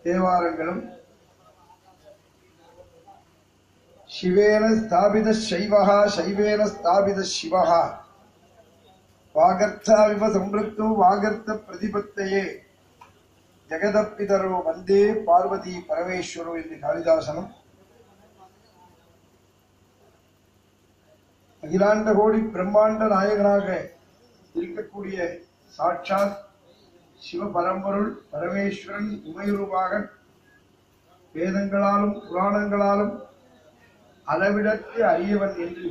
தேவாரங்களும் சிவேன ஸ்தாபித சைவகா சைவேன ஸ்தாபித சிவகா வாகர்த்தாவிவ சம்பிருத்தோ வாகர்த்த பிரதிபத்தையே ஜெகதப்பிதரோ வந்தே பார்வதி பரமேஸ்வரோ என்று காளிதாசனம் அகிலாண்ட கோடி பிரம்மாண்ட நாயகனாக இருக்கக்கூடிய சாட்சாத் சிவபரம்பொருள் பரமேஸ்வரன் உமையுருவாக வேதங்களாலும் புராணங்களாலும் அளவிடற்கு அரியவன் என்று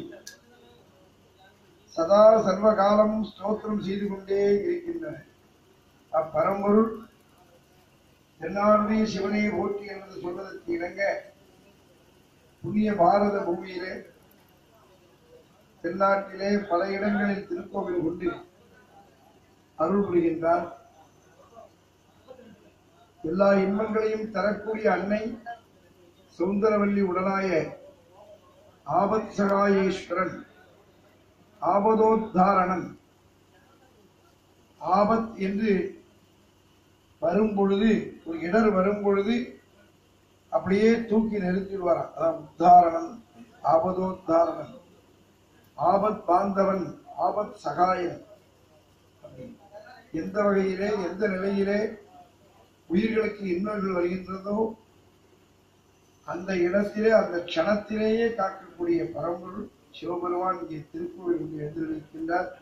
சதா சர்வகாலம் ஸ்தோத்திரம் செய்து கொண்டே இருக்கின்றன அப்பரம்பொருள் தென்னாடுடைய சிவனை ஓட்டி என்று சொல்வதற்கு இணங்க புண்ணிய பாரத பூமியிலே தென்னாட்டிலே பல இடங்களில் திருக்கோவில் கொண்டு அருள் புரிகின்றார் எல்லா இன்பங்களையும் தரக்கூடிய அன்னை சுந்தரவல்லி உடனாய ஆபத் சகாயேஸ்வரன் ஆபதோத்தாரணன் ஆபத் என்று வரும் பொழுது ஒரு இடர் வரும் பொழுது அப்படியே தூக்கி நிறுத்திடுவாராம் அதான் உத்தாரணன் ஆபதோத்தாரணன் ஆபத் பாந்தவன் ஆபத் சகாயன் அப்படின்னு. எந்த வகையிலே எந்த நிலையிலே உயிர்களுக்கு இன்னல்கள் வருகின்றதோ அந்த இடத்திலே அந்த க்ஷணத்திலேயே காக்கக்கூடிய பரம்பொருள் சிவபெருமான் இங்கே திருக்கோவில் இங்கே எழுந்திருக்கின்றார்